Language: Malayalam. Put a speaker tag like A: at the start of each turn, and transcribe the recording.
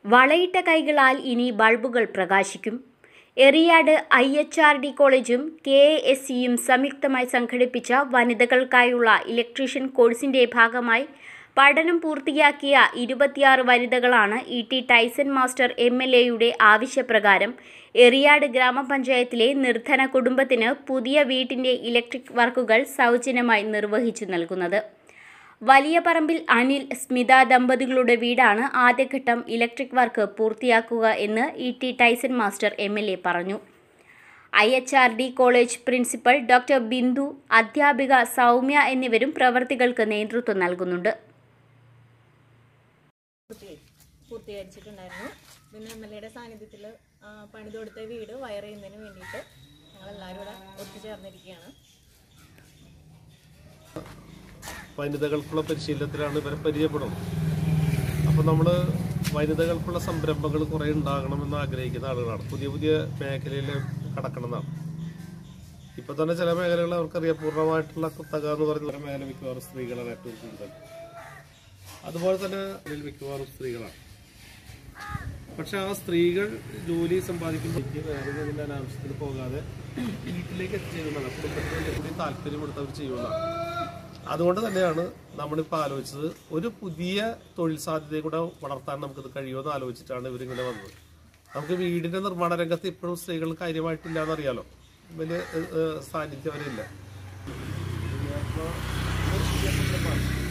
A: വളയിട്ട കൈകളാൽ ഇനി ബൾബുകൾ പ്രകാശിക്കും Eriyad I H R D കോളേജും കെ എസ് സിയും സംയുക്തമായി സംഘടിപ്പിച്ച വനിതകൾക്കായുള്ള ഇലക്ട്രീഷ്യൻ കോഴ്സിന്റെ ഭാഗമായി പഠനം പൂർത്തിയാക്കിയ ഇരുപത്തിയാറ് വനിതകളാണ് E T Tyson master M L എയുടെ ആവശ്യപ്രകാരം എറിയാട് ഗ്രാമപഞ്ചായത്തിലെ നിർധന കുടുംബത്തിന് പുതിയ വീട്ടിന്റെ ഇലക്ട്രിക് വർക്കുകൾ സൗജന്യമായി നിർവഹിച്ചു നൽകുന്നത് വലിയ പറമ്പിൽ അനിൽ സ്മിത ദമ്പതികളുടെ വീടാണ് ആദ്യഘട്ടം ഇലക്ട്രിക് വർക്ക് പൂർത്തിയാക്കുക എന്ന് E T Tyson master M L A പറഞ്ഞു I H R D college principal doctor Bindu അധ്യാപിക സൗമ്യ എന്നിവരും പ്രവർത്തികൾക്ക് നേതൃത്വം നൽകുന്നുണ്ട്
B: പൂർത്തി- പൂർത്തീകരിച്ചിട്ടുണ്ടായിരുന്നു പിന്നെ എം എൽ എയുടെ സാന്നിധ്യത്തിൽ പണിത് കൊടുത്ത വീട് വയർ ചെയ്യുന്നതിന് വേണ്ടിയിട്ട് ഞങ്ങളെല്ലാവരും ഇവിടെ ഒത്തുചേർന്നിരിക്കുകയാണ്
C: വനിതകൾക്കുള്ള പരിശീലനത്തിലാണ് ഇവരെ പരിചയപ്പെടുന്നത് അപ്പോൾ നമ്മൾ വനിതകൾക്കുള്ള സംരംഭങ്ങൾ കുറേ ഉണ്ടാകണമെന്ന് ആഗ്രഹിക്കുന്ന ആളുകളാണ് പുതിയ പുതിയ മേഖലയിൽ കടക്കണമെന്നാണ് ഇപ്പൊ തന്നെ ചില മേഖലകൾ അവർക്കറിയാം പൂർണ്ണമായിട്ടുള്ള കുത്തക എന്ന് പറഞ്ഞ ഒരു മേഖല മിക്കവാറും സ്ത്രീകളാണ് ഏറ്റവും കൂടുതൽ അതുപോലെ തന്നെ അതിൽ മിക്കവാറും സ്ത്രീകളാണ് പക്ഷെ ആ സ്ത്രീകൾ ജോലി സമ്പാദിക്കുമ്പോഴേക്ക് വേറെ ഏതെങ്കിലും അനാവശ്യത്തിന് പോകാതെ വീട്ടിലേക്ക് എത്തിച്ചേരുന്നതാണ് കുടുംബത്തിന് കൂടി താല്പര്യമെടുത്ത് അവർ ചെയ്യുന്നതാണ് അതുകൊണ്ട് തന്നെയാണ് നമ്മളിപ്പോൾ ആലോചിച്ചത് ഒരു പുതിയ തൊഴിൽ സാധ്യതയും കൂടെ വളർത്താൻ നമുക്കിത് കഴിയുമെന്ന് ആലോചിച്ചിട്ടാണ് ഇവരിങ്ങനെ വന്നത് നമുക്ക് വീടിന്റെ നിർമ്മാണ രംഗത്ത് ഇപ്പോഴും സ്ത്രീകൾ കാര്യമായിട്ടില്ല എന്നറിയാലോ വലിയ ഏഹ്, ഏഹ്, സാന്നിധ്യം അവരില്ല അപ്പോൾ